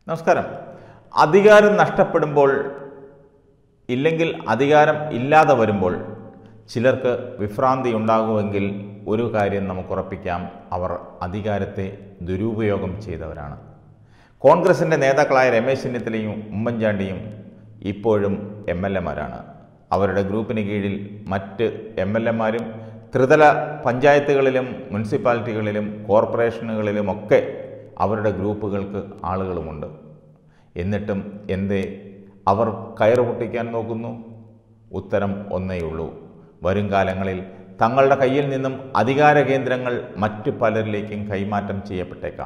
നമസ്കാരം അധികാരം നഷ്ടപ്പെടുമ്പോൾ ഇല്ലെങ്കിൽ അധികാരം ഇല്ലാതെ വരുമ്പോൾ ചിലർക്ക് വിഭ്രാന്തി ഉണ്ടാകുമെങ്കിൽ ഒരു കാര്യം നമുക്ക് ഉറപ്പിക്കാം അവർ അധികാരത്തെ ദുരുപയോഗം ചെയ്തവരാണ് കോൺഗ്രസിൻ്റെ നേതാക്കളായ രമേശ് ചെന്നിത്തലയും ഉമ്മൻചാണ്ടിയും ഇപ്പോഴും എം എൽ എമാരാണ് അവരുടെ ഗ്രൂപ്പിന് കീഴിൽ മറ്റ് എം എൽ എമാരും ത്രിതല പഞ്ചായത്തുകളിലും മുനിസിപ്പാലിറ്റികളിലും കോർപ്പറേഷനുകളിലുമൊക്കെ അവരുടെ ഗ്രൂപ്പുകൾക്ക് ആളുകളുമുണ്ട് എന്നിട്ടും എന്തേ അവർ കയറ് പൊട്ടിക്കാൻ നോക്കുന്നു ഉത്തരം ഒന്നേയുള്ളൂ വരും കാലങ്ങളിൽ തങ്ങളുടെ കയ്യിൽ നിന്നും അധികാര കേന്ദ്രങ്ങൾ മറ്റു പലരിലേക്കും കൈമാറ്റം ചെയ്യപ്പെട്ടേക്കാം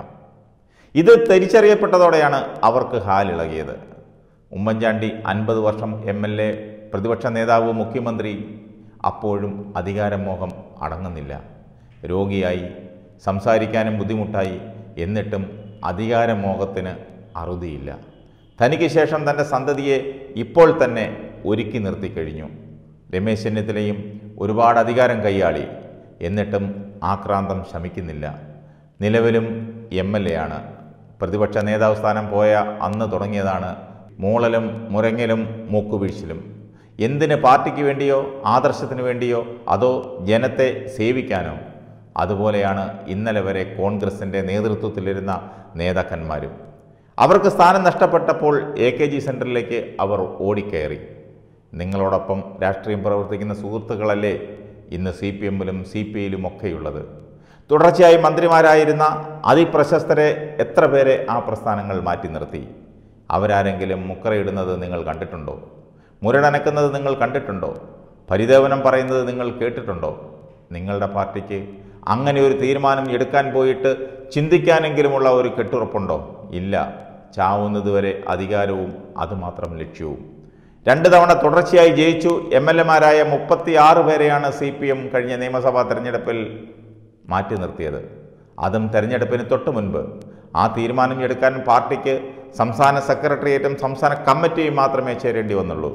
ഇത് തിരിച്ചറിയപ്പെട്ടതോടെയാണ് അവർക്ക് ഹാലിളകിയത് ഉമ്മൻചാണ്ടി അൻപത് വർഷം എം എൽ എ പ്രതിപക്ഷ നേതാവ് മുഖ്യമന്ത്രി അപ്പോഴും അധികാരമോഹം അടങ്ങുന്നില്ല രോഗിയായി സംസാരിക്കാനും ബുദ്ധിമുട്ടായി എന്നിട്ടും അധികാരമോഹത്തിന് അറുതിയില്ല തനിക്ക് ശേഷം തൻ്റെ സന്തതിയെ ഇപ്പോൾ തന്നെ ഒരുക്കി നിർത്തിക്കഴിഞ്ഞു രമേശ് ചെന്നിത്തലയും ഒരുപാട് അധികാരം കൈയാളി എന്നിട്ടും ആക്രാന്തം ശമിക്കുന്നില്ല നിലവിലും എം എൽ എ ആണ് പ്രതിപക്ഷ നേതാവ് സ്ഥാനം പോയ അന്ന് തുടങ്ങിയതാണ് മൂളലും മുരങ്ങലും മൂക്കുവീഴ്ചലും എന്തിന് പാർട്ടിക്ക് വേണ്ടിയോ ആദർശത്തിന് വേണ്ടിയോ അതോ ജനത്തെ സേവിക്കാനോ അതുപോലെയാണ് ഇന്നലെ വരെ കോൺഗ്രസിൻ്റെ നേതൃത്വത്തിലിരുന്ന നേതാക്കന്മാരും അവർക്ക് സ്ഥാനം നഷ്ടപ്പെട്ടപ്പോൾ എ കെ ജി സെൻറ്ററിലേക്ക് അവർ ഓടിക്കയറി നിങ്ങളോടൊപ്പം രാഷ്ട്രീയം പ്രവർത്തിക്കുന്ന സുഹൃത്തുക്കളല്ലേ ഇന്ന് സി പി എമ്മിലും സി പി ഐയിലും ഒക്കെയുള്ളത് തുടർച്ചയായി മന്ത്രിമാരായിരുന്ന അതിപ്രശസ്തരെ എത്ര പേരെ ആ പ്രസ്ഥാനങ്ങൾ മാറ്റി നിർത്തി അവരാരെങ്കിലും മുക്കറയിടുന്നത് നിങ്ങൾ കണ്ടിട്ടുണ്ടോ മുരടനക്കുന്നത് നിങ്ങൾ കണ്ടിട്ടുണ്ടോ പരിദേവനം പറയുന്നത് നിങ്ങൾ കേട്ടിട്ടുണ്ടോ നിങ്ങളുടെ പാർട്ടിക്ക് അങ്ങനെ ഒരു തീരുമാനം എടുക്കാൻ പോയിട്ട് ചിന്തിക്കാനെങ്കിലുമുള്ള ഒരു കെട്ടുറപ്പുണ്ടോ ഇല്ല ചാവുന്നതുവരെ അധികാരവും അതുമാത്രം ലക്ഷ്യവും രണ്ട് തവണ തുടർച്ചയായി ജയിച്ചു എം എൽ എമാരായ മുപ്പത്തി ആറ് പേരെയാണ് സി പി എം കഴിഞ്ഞ നിയമസഭാ തെരഞ്ഞെടുപ്പിൽ മാറ്റി നിർത്തിയത് അതും തെരഞ്ഞെടുപ്പിന് തൊട്ട് മുൻപ് ആ തീരുമാനം എടുക്കാൻ പാർട്ടിക്ക് സംസ്ഥാന സെക്രട്ടേറിയറ്റും സംസ്ഥാന കമ്മിറ്റിയും മാത്രമേ ചേരേണ്ടി വന്നുള്ളൂ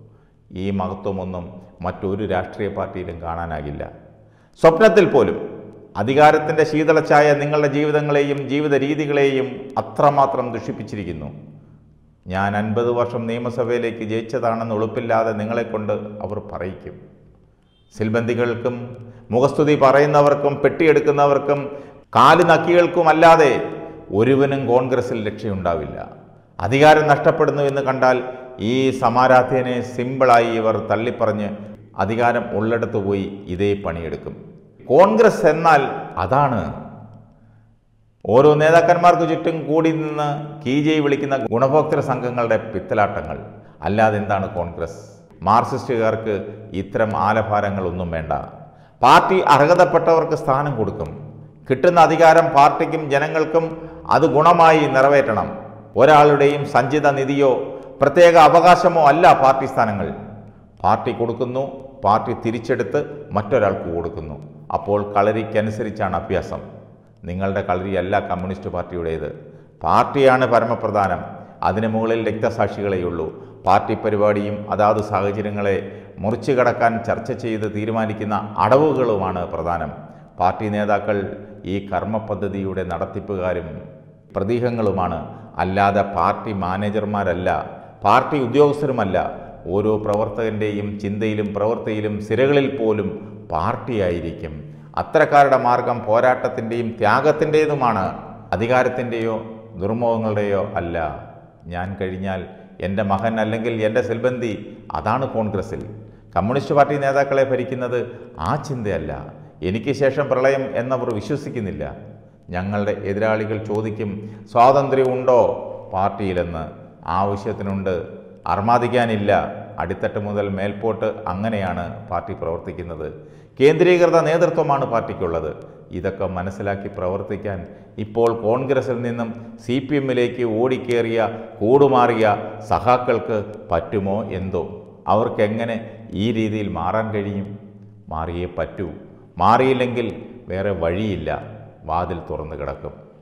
ഈ മഹത്വമൊന്നും മറ്റൊരു രാഷ്ട്രീയ പാർട്ടിയിലും കാണാനാകില്ല സ്വപ്നത്തിൽ പോലും അധികാരത്തിൻ്റെ ശീതളച്ചായ നിങ്ങളുടെ ജീവിതങ്ങളെയും ജീവിത രീതികളെയും അത്രമാത്രം ദുഷിപ്പിച്ചിരിക്കുന്നു ഞാൻ അൻപത് വർഷം നിയമസഭയിലേക്ക് ജയിച്ചതാണെന്ന് ഉളുപ്പില്ലാതെ നിങ്ങളെക്കൊണ്ട് അവർ പറയിക്കും സിൽബന്ദികൾക്കും മുഖസ്തുതി പറയുന്നവർക്കും പെട്ടിയെടുക്കുന്നവർക്കും കാല് നക്കികൾക്കുമല്ലാതെ ഒരുവനും കോൺഗ്രസിൽ ലക്ഷ്യമുണ്ടാവില്ല അധികാരം നഷ്ടപ്പെടുന്നു എന്ന് കണ്ടാൽ ഈ സമാരാധ്യനെ സിമ്പിളായി ഇവർ തള്ളിപ്പറഞ്ഞ് അധികാരം ഉള്ളിടത്ത് പോയി ഇതേ പണിയെടുക്കും കോൺഗ്രസ് എന്നാൽ അതാണ് ഓരോ നേതാക്കന്മാർക്ക് ചുറ്റും കൂടി നിന്ന് കീജയി വിളിക്കുന്ന ഗുണഭോക്തൃ സംഘങ്ങളുടെ പിത്തലാട്ടങ്ങൾ അല്ലാതെ എന്താണ് കോൺഗ്രസ് മാർക്സിസ്റ്റുകാർക്ക് ഇത്തരം ആലഭാരങ്ങളൊന്നും വേണ്ട പാർട്ടി അർഹതപ്പെട്ടവർക്ക് സ്ഥാനം കൊടുക്കും കിട്ടുന്ന അധികാരം പാർട്ടിക്കും ജനങ്ങൾക്കും അത് ഗുണമായി നിറവേറ്റണം ഒരാളുടെയും സഞ്ചിത നിധിയോ പ്രത്യേക അവകാശമോ അല്ല പാർട്ടി സ്ഥാനങ്ങൾ പാർട്ടി കൊടുക്കുന്നു പാർട്ടി തിരിച്ചെടുത്ത് മറ്റൊരാൾക്ക് കൊടുക്കുന്നു അപ്പോൾ കളരിക്കനുസരിച്ചാണ് അഭ്യാസം നിങ്ങളുടെ കളരിയല്ല കമ്മ്യൂണിസ്റ്റ് പാർട്ടിയുടേത് പാർട്ടിയാണ് പരമപ്രധാനം അതിനു മുകളിൽ രക്തസാക്ഷികളെയുള്ളൂ പാർട്ടി പരിപാടിയും അതാത് സാഹചര്യങ്ങളെ മുറിച്ചു കടക്കാൻ ചർച്ച ചെയ്ത് തീരുമാനിക്കുന്ന അടവുകളുമാണ് പ്രധാനം പാർട്ടി നേതാക്കൾ ഈ കർമ്മ പദ്ധതിയുടെ നടത്തിപ്പുകാരും പ്രതീകങ്ങളുമാണ് അല്ലാതെ പാർട്ടി മാനേജർമാരല്ല പാർട്ടി ഉദ്യോഗസ്ഥരുമല്ല ഓരോ പ്രവർത്തകൻ്റെയും ചിന്തയിലും പ്രവൃത്തിയിലും സിരകളിൽ പോലും പാർട്ടിയായിരിക്കും അത്തരക്കാരുടെ മാർഗം പോരാട്ടത്തിൻ്റെയും ത്യാഗത്തിൻ്റേതുമാണ് അധികാരത്തിൻ്റെയോ ദുർമുഖങ്ങളുടെയോ അല്ല ഞാൻ കഴിഞ്ഞാൽ എൻ്റെ മകൻ അല്ലെങ്കിൽ എൻ്റെ സിൽബന്തി അതാണ് കോൺഗ്രസിൽ കമ്മ്യൂണിസ്റ്റ് പാർട്ടി നേതാക്കളെ ഭരിക്കുന്നത് ആ ചിന്തയല്ല എനിക്ക് ശേഷം പ്രളയം എന്നവർ വിശ്വസിക്കുന്നില്ല ഞങ്ങളുടെ എതിരാളികൾ ചോദിക്കും സ്വാതന്ത്ര്യമുണ്ടോ പാർട്ടിയിലെന്ന് ആവശ്യത്തിനുണ്ട് അർമാദിക്കാനില്ല അടിത്തട്ട് മുതൽ മേൽപോട്ട് അങ്ങനെയാണ് പാർട്ടി പ്രവർത്തിക്കുന്നത് കേന്ദ്രീകൃത നേതൃത്വമാണ് പാർട്ടിക്കുള്ളത് ഇതൊക്കെ മനസ്സിലാക്കി പ്രവർത്തിക്കാൻ ഇപ്പോൾ കോൺഗ്രസിൽ നിന്നും സി പി എമ്മിലേക്ക് ഓടിക്കേറിയ കൂടുമാറിയ സഹാക്കൾക്ക് പറ്റുമോ എന്തോ അവർക്കെങ്ങനെ ഈ രീതിയിൽ മാറാൻ കഴിയും മാറിയേ പറ്റൂ മാറിയില്ലെങ്കിൽ വേറെ വഴിയില്ല വാതിൽ തുറന്നു കിടക്കും